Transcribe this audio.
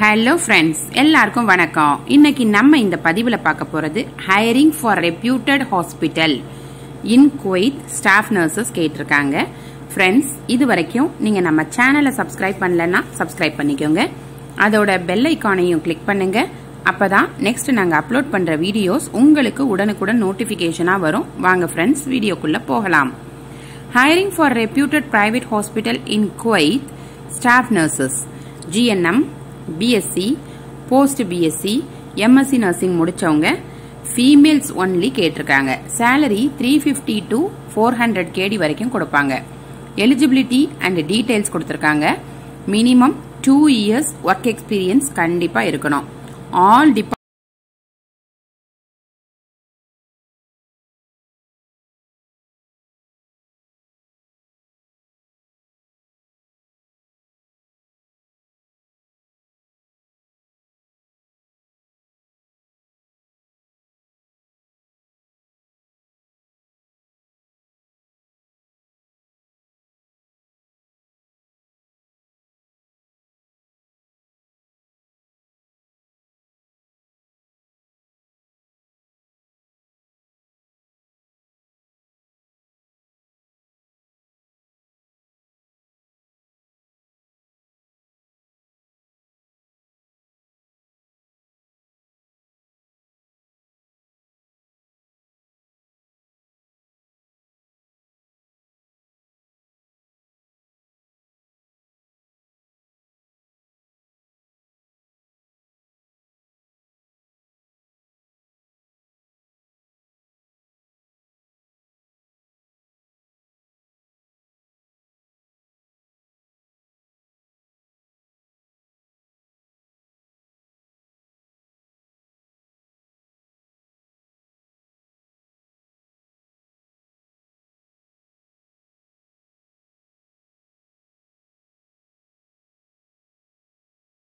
hello friends எல்லாருக்கும் வணக்கம் இன்னைக்கு நம்ம இந்த பதிவில் பார்க்க போறது hiring for reputed hospital in Kuwait staff nurses கேட்டிருக்காங்க ஃப்ரெண்ட்ஸ் இது வரைக்கும் நீங்க நம்ம சேனலை சப்ஸ்கிரைப் பண்ணலன்னா சப்ஸ்கிரைப் பண்ணிக்கோங்க அதோட பெல் ஐக்கானையும் கிளிக் பண்ணுங்க அப்பதான் நெக்ஸ்ட் நாங்க அப்லோட் பண்ற வீடியோஸ் உங்களுக்கு உடனுக்குடன் நோட்டிபிகேஷனா வரும் வாங்க ஃப்ரெண்ட்ஸ் வீடியோக்குள்ள போகலாம் hiring for reputed private hospital in Kuwait staff nurses GNM BSc post BSc MSc nursing முடிச்சவங்க ஃபீமேல்ஸ் ஒன்லி கேட்டிருக்காங்க salary three fifty to four hundred KD வரைக்கும் கொடுப்பாங்க எலிஜிபிலிட்டி அண்ட் டீடைல்ஸ் கொடுத்துருக்காங்க minimum two years work experience கண்டிப்பாக இருக்கணும் all depart